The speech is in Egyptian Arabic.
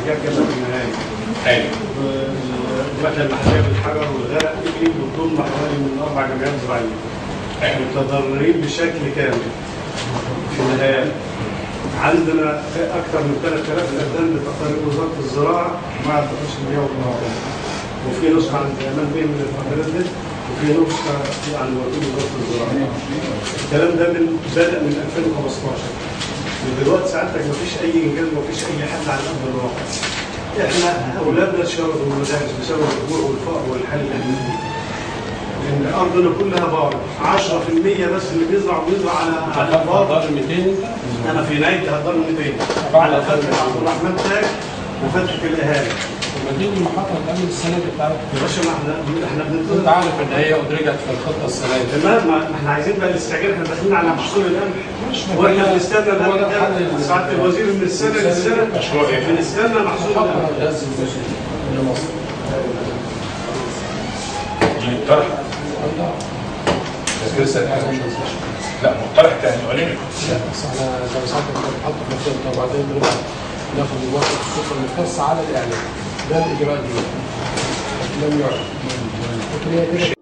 جاب جنب النهايه ايوه المكنه المحليه بالحجر والغرق اللي بتضم حوالي من اربع جمعيات زراعيه ايوه متضررين بشكل كامل في النهايات عندنا اكثر من 3000 فدان بتقارير وزاره الزراعه مع التقرير المياه والمراعي وفي نسخه عند امان بيه من التقارير دي وفي نسخه في عند وكيل وزاره الزراعه الكلام ده من بدا من 2015 ودلوقتي سعادتك مفيش اي انجاز مفيش اي حل على ارض الواقع احنا اولادنا اتشردوا من المدارس بسبب الجوع والفقر والحل اللي احنا فيه لان ارضنا كلها بار 10% بس اللي بيزرع بيزرع على على بار هتقدر 200 انت؟ انا في نهايه هقدر 200 على فتح عبد الرحمن تاج وفتح الاهالي لما تيجي المحطه هتعمل السنه دي بتاعتك يا باشا ما احنا احنا انت بننتظر عارف ان هي ادرجت في الخطه السنه دي تمام ما احنا عايزين بقى الاستعجال احنا داخلين على محصول القمح مش واحنا محتاجة- بنستنى هو ده ده حل سعاده الوزير من السنه للسنه مشروع ايه؟ بنستنى محصول محطه القمح غاز الموسم لمصر دي مقترحه بس لسه لا مقترح كان يعلن لا بس احنا زي ما ساعتك كنت بتحط في الخطه وبعدين بنبقى ناخد الوقت السلطه المختصه على الاعلام ده الاجراء دي لم يعلن لكن هي كده